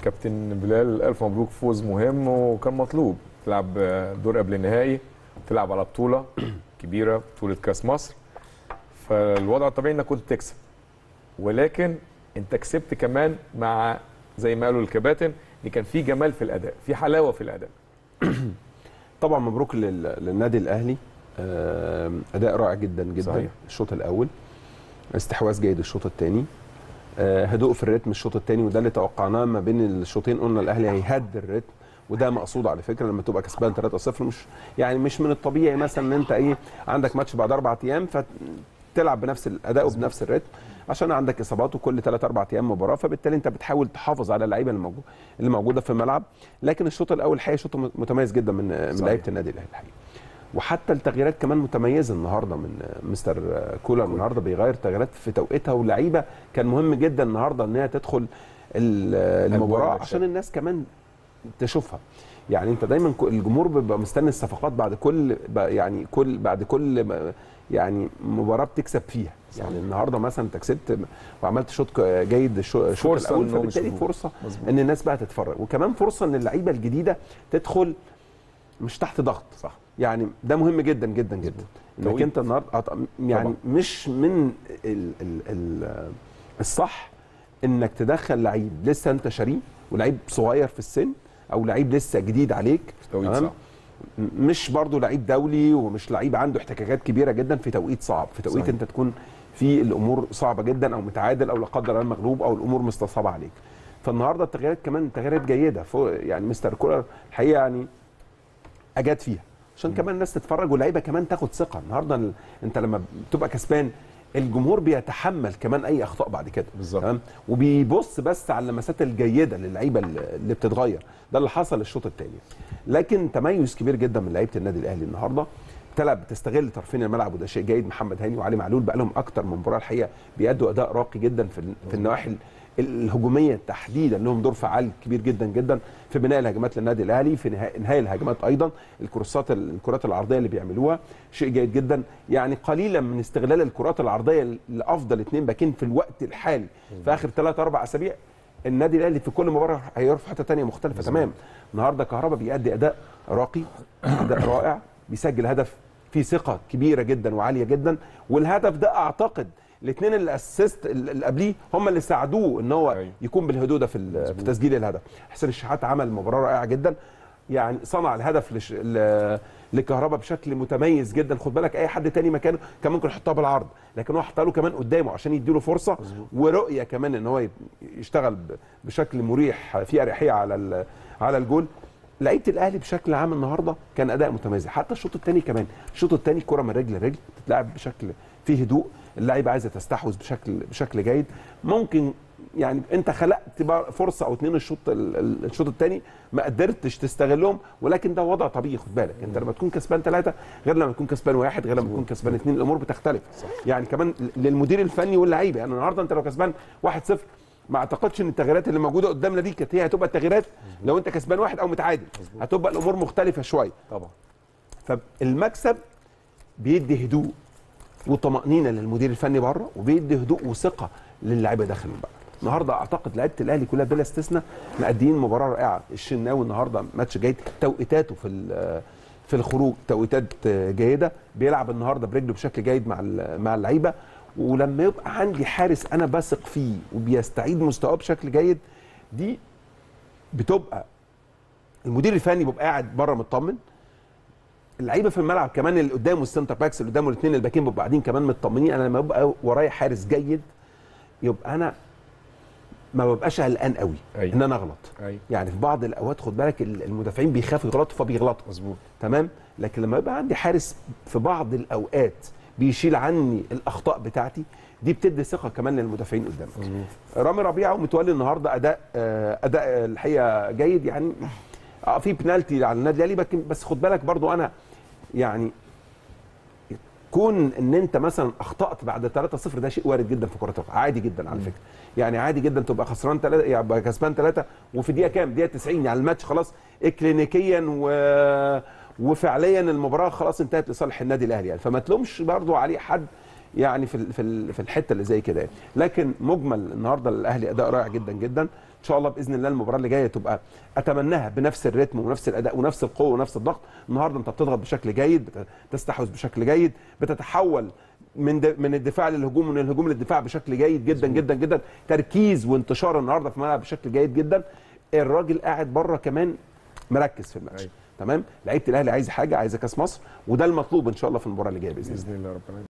كابتن بلال الف مبروك فوز مهم وكان مطلوب تلعب دور قبل النهائي تلعب على بطوله كبيره بطوله كاس مصر فالوضع الطبيعي انك كنت تكسب ولكن انت كسبت كمان مع زي ما قالوا الكباتن ان كان في جمال في الاداء في حلاوه في الاداء طبعا مبروك لل- للنادي الاهلي آم، اداء رائع جدا جدا صحيح. الشوط الاول استحواذ جيد الشوط الثاني هدوء في الريتم الشوط الثاني وده اللي توقعناه ما بين الشوطين قلنا الاهلي هيهد الريتم وده مقصود على فكره لما تبقى كسبان 3-0 مش يعني مش من الطبيعي مثلا ان انت ايه عندك ماتش بعد اربع ايام فتلعب بنفس الاداء وبنفس الريتم عشان عندك اصابات وكل 3 4 ايام مباراه فبالتالي انت بتحاول تحافظ على اللعيبه اللي موجوده اللي موجوده في الملعب لكن الشوط الاول الحقيقه شوط متميز جدا من من صحيح. لعيبه النادي الاهلي الحقيقه وحتى التغييرات كمان متميزه النهارده من مستر كولر النهارده بيغير تغييرات في توقيتها ولعيبه كان مهم جدا النهارده ان هي تدخل ال- المباراه المكسب. عشان الناس كمان تشوفها يعني انت دايما ك- الجمهور بيبقى مستني الصفقات بعد كل ب- يعني كل بعد كل م- يعني مباراه بتكسب فيها يعني النهارده مثلا انت كسبت وعملت شوط ك- جيد الشو- الشوط فرصة الاول إنهم فبالتالي يشوفوك. فرصه مظبوط. ان الناس بقى تتفرج وكمان فرصه ان اللعيبه الجديده تدخل مش تحت ضغط صح يعني ده مهم جدا جدا جدا انك توقيت. انت النهارده أط- يعني طبعا. مش من ال ال ال الصح انك تدخل لعيب لسه انت شاريه ولعيب صغير في السن او لعيب لسه جديد عليك في توقيت تمام؟ صعب م- مش برضو لعيب دولي ومش لعيب عنده احتكاكات كبيره جدا في توقيت صعب في توقيت صحيح. انت تكون في الامور صعبه جدا او متعادل او لا قدر الله مغلوب او الامور مستصعبه عليك فالنهارده التغييرات كمان تغييرات جيده فوق يعني مستر كولر الحقيقه يعني اجاد فيها عشان كمان الناس تتفرج واللعيبه كمان تاخد ثقه النهارده ال- انت لما بتبقى كسبان الجمهور بيتحمل كمان اي اخطاء بعد كده بالظبط. تمام وبيبص بس على اللمسات الجيده للعيبه اللي اللي بتتغير ده اللي حصل الشوط الثاني لكن تميز كبير جدا من لعيبه النادي الاهلي النهارده تلعب بتستغل طرفين الملعب وده شيء جيد محمد هاني وعلي معلول بقى لهم اكتر من مباراه الحقيقه بيأدوا اداء راقي جدا في ال- في النواحي ال- الهجوميه تحديدا لهم دور فعال كبير جدا جدا في بناء الهجمات للنادي الاهلي في نها- انهاء الهجمات ايضا الكروسات الكرات العرضيه اللي بيعملوها شيء جيد جدا يعني قليلا من استغلال الكرات العرضيه لافضل اثنين باكين في الوقت الحالي في اخر ثلاث اربع اسابيع النادي الاهلي في كل مباراه هيروح في حته ثانيه مختلفه تمام النهارده كهربا بيأدي اداء راقي اداء رائع بيسجل هدف فيه ثقه كبيره جدا وعاليه جدا والهدف ده اعتقد الاثنين اللي اسست اللي قبليه هم اللي ساعدوه ان هو أيوة. يكون بالهدوء في ال- في تسجيل الهدف حسين الشحات عمل مباراه رائعه جدا يعني صنع الهدف لش... ل... لكهربا بشكل متميز جدا خد بالك اي حد تاني مكانه كان ممكن يحطها بالعرض لكن هو حطها له كمان قدامه عشان يديله فرصه ورؤيه كمان ان هو ي- يشتغل ب... بشكل مريح في اريحيه على ال... على الجول لعيبه الاهلي بشكل عام النهارده كان اداء متميز حتى الشوط الثاني كمان الشوط الثاني كره من رجل لرجل تتلعب بشكل فيه هدوء اللعيبه عايزه تستحوذ بشكل بشكل جيد ممكن يعني انت خلقت بقى فرصه او اتنين الشوط ال- ال- الشوط الثاني ما قدرتش تستغلهم ولكن ده وضع طبيعي خد بالك انت لما تكون كسبان ثلاثه غير لما تكون كسبان واحد غير لما تكون كسبان اثنين الامور بتختلف يعني كمان للمدير الفني واللعيبه يعني النهارده انت لو كسبان 1-0 ما اعتقدش ان التغييرات اللي موجوده قدامنا دي كانت هي هتبقى التغييرات لو انت كسبان واحد او متعادل هتبقى الامور مختلفه شويه طبعا فالمكسب بيدي هدوء وطمأنينة للمدير الفني بره وبيدي هدوء وثقة للاعيبه داخل الملعب. النهارده اعتقد لعيبه الاهلي كلها بلا استثناء مأديين مباراه رائعه، الشناوي النهارده ماتش جيد، توقيتاته في ال- في الخروج توقيتات جيده، بيلعب النهارده برجله بشكل جيد مع ال- مع اللعيبه ولما يبقى عندي حارس انا بثق فيه وبيستعيد مستواه بشكل جيد دي بتبقى المدير الفني بيبقى قاعد بره مطمن اللعيبه في الملعب كمان اللي قدامه السنتر باكس اللي قدامه الاثنين الباكين بيبقوا قاعدين كمان مطمنين انا لما ببقى ورايا حارس جيد يبقى انا ما ببقاش قلقان قوي أيوة. ان انا اغلط ايوه يعني في بعض الاوقات خد بالك المدافعين بيخافوا يغلطوا فبيغلطوا مظبوط تمام لكن لما يبقى عندي حارس في بعض الاوقات بيشيل عني الاخطاء بتاعتي دي بتدي ثقه كمان للمدافعين قدامك مظبوط رامي ربيعه ومتولي النهارده اداء آه، اداء آه، الحقيقه جيد يعني اه في بنالتي على النادي الاهلي لكن بس خد بالك برضو انا يعني كون ان انت مثلا اخطات بعد 3-0 ده شيء وارد جدا في كره القدم عادي جدا على فكره يعني عادي جدا تبقى خسران 3 يبقى كسبان 3 وفي دقيقه كام دقيقه 90 يعني الماتش خلاص اكلينيكيا و وفعليا المباراه خلاص انتهت لصالح النادي الاهلي يعني فما تلومش برضو عليه حد يعني في ال- في ال- في الحته اللي زي كده يعني لكن مجمل النهارده الاهلي اداء رائع جدا جدا شاء الله باذن الله المباراه اللي جايه تبقى اتمناها بنفس الريتم ونفس الاداء ونفس القوه ونفس الضغط النهارده انت بتضغط بشكل جيد بت- بتستحوذ بشكل جيد بتتحول من د... من الدفاع للهجوم ومن الهجوم للدفاع بشكل جيد جدا جدا جدا تركيز وانتشار النهارده في الملعب بشكل جيد جدا الراجل قاعد بره كمان مركز في الماتش أيوة. تمام لعيبه الاهلي عايزه حاجه عايزه كاس مصر وده المطلوب ان شاء الله في المباراه اللي جايه باذن الله باذن الله ربنا